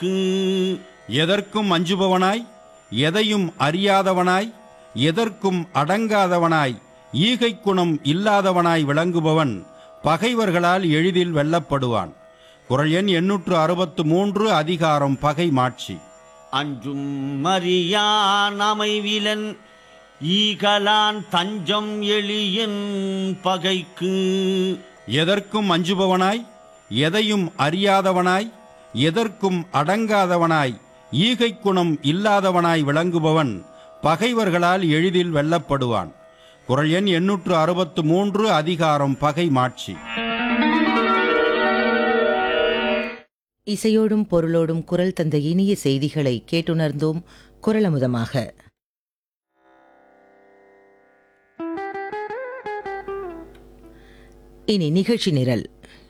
பகைக்கு எதற்கும் அஞ்சுபவனாய் எதையும் அறியாதவனாய் எதற்கும் அடங்காதவனாய் ஈகைக் குணம் இல்லாதவனாய் விளங்குபவன் பகைவர்களால் எளிதில் வெல்லப்படுவான் குரல் எண் எண்ணூற்று அறுபத்து மூன்று அதிகாரம் பகை மாட்சி அஞ்சும் மறியான் அமைவிலன் ஈகலான் தஞ்சம் எளியன் பகைக்கு எதற்கும் அஞ்சுபவனாய் எதையும் அறியாதவனாய் எதற்கும் அடங்காதவனாய் ஈகைக் குணம் இல்லாதவனாய் விளங்குபவன் பகைவர்களால் எளிதில் வெல்லப்படுவான் குரல் எண் எண்ணூற்று அறுபத்து மூன்று அதிகாரம் பகை மாட்சி இசையோடும் பொருளோடும் குரல் தந்த இனிய செய்திகளை கேட்டுணர்ந்தோம் குரலமுதமாக இனி நிகழ்ச்சி நிரல்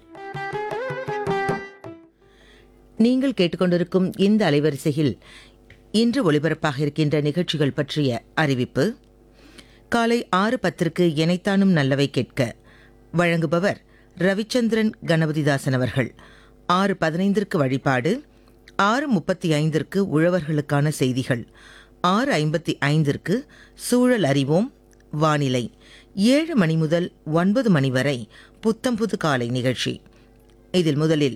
நீங்கள் கேட்டுக்கொண்டிருக்கும் இந்த அலைவரிசையில் இன்று ஒளிபரப்பாக இருக்கின்ற நிகழ்ச்சிகள் பற்றிய அறிவிப்பு காலை ஆறு பத்திற்கு எனைத்தானும் நல்லவை கேட்க வழங்குபவர் ரவிச்சந்திரன் கணபதிதாசன் அவர்கள் ஆறு பதினைந்திற்கு வழிபாடு ஆறு முப்பத்தி ஐந்திற்கு உழவர்களுக்கான செய்திகள் ஆறு ஐம்பத்தி ஐந்திற்கு சூழல் அறிவோம் வானிலை ஏழு மணி முதல் ஒன்பது மணி வரை புத்தம்புது காலை நிகழ்ச்சி இதில் முதலில்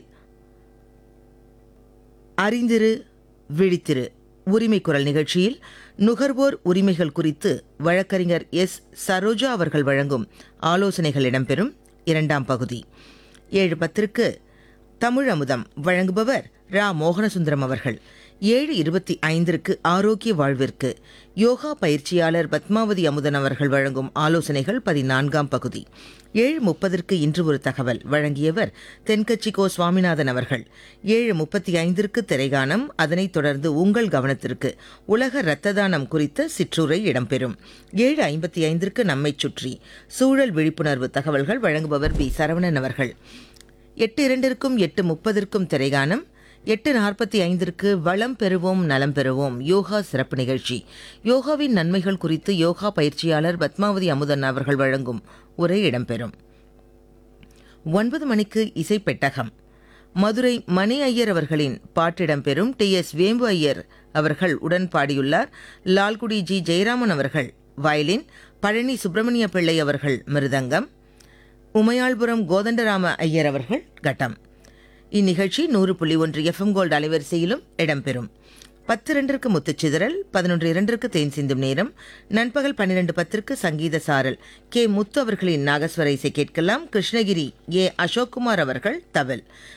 அறிந்திரு விழித்திரு உரிமை குரல் நிகழ்ச்சியில் நுகர்வோர் உரிமைகள் குறித்து வழக்கறிஞர் எஸ் சரோஜா அவர்கள் வழங்கும் ஆலோசனைகள் இடம்பெறும் இரண்டாம் பகுதி ஏழு பத்திற்கு தமிழ் அமுதம் வழங்குபவர் ரா மோகனசுந்தரம் அவர்கள் ஏழு இருபத்தி ஐந்திற்கு ஆரோக்கிய வாழ்விற்கு யோகா பயிற்சியாளர் பத்மாவதி அமுதன் அவர்கள் வழங்கும் ஆலோசனைகள் பதினான்காம் பகுதி ஏழு முப்பதற்கு இன்று ஒரு தகவல் வழங்கியவர் தென்கட்சி கோ சுவாமிநாதன் அவர்கள் ஏழு முப்பத்தி ஐந்திற்கு திரைகானம் அதனைத் தொடர்ந்து உங்கள் கவனத்திற்கு உலக இரத்த தானம் குறித்த சிற்றுரை இடம்பெறும் ஏழு ஐம்பத்தி ஐந்திற்கு நம்மைச் சுற்றி சூழல் விழிப்புணர்வு தகவல்கள் வழங்குபவர் பி சரவணன் அவர்கள் எட்டு இரண்டிற்கும் எட்டு முப்பதற்கும் திரைகானம் எட்டு நாற்பத்தி ஐந்திற்கு வளம் பெறுவோம் நலம் பெறுவோம் யோகா சிறப்பு நிகழ்ச்சி யோகாவின் நன்மைகள் குறித்து யோகா பயிற்சியாளர் பத்மாவதி அமுதன் அவர்கள் வழங்கும் உரை இடம்பெறும் ஒன்பது மணிக்கு இசை பெட்டகம் மதுரை மணி ஐயர் அவர்களின் பாட்டிடம் பெறும் டி எஸ் வேம்பு ஐயர் அவர்கள் உடன் பாடியுள்ளார் லால்குடி ஜி ஜெயராமன் அவர்கள் வயலின் பழனி சுப்பிரமணிய பிள்ளை அவர்கள் மிருதங்கம் உமையாள்புரம் கோதண்டராம ஐயர் அவர்கள் கட்டம் இந்நிகழ்ச்சி நூறு புள்ளி ஒன்று எஃப்எம் கோல்டு அலைவரிசையிலும் இடம்பெறும் பத்து இரண்டிற்கு முத்துச்சிதறல் பதினொன்று இரண்டிற்கு தேன் சிந்தும் நேரம் நண்பகல் பன்னிரண்டு பத்திற்கு சங்கீத சாரல் கே முத்து அவர்களின் நாகஸ்வர இசை கேட்கலாம் கிருஷ்ணகிரி ஏ அசோக்குமார் அவர்கள் தவில்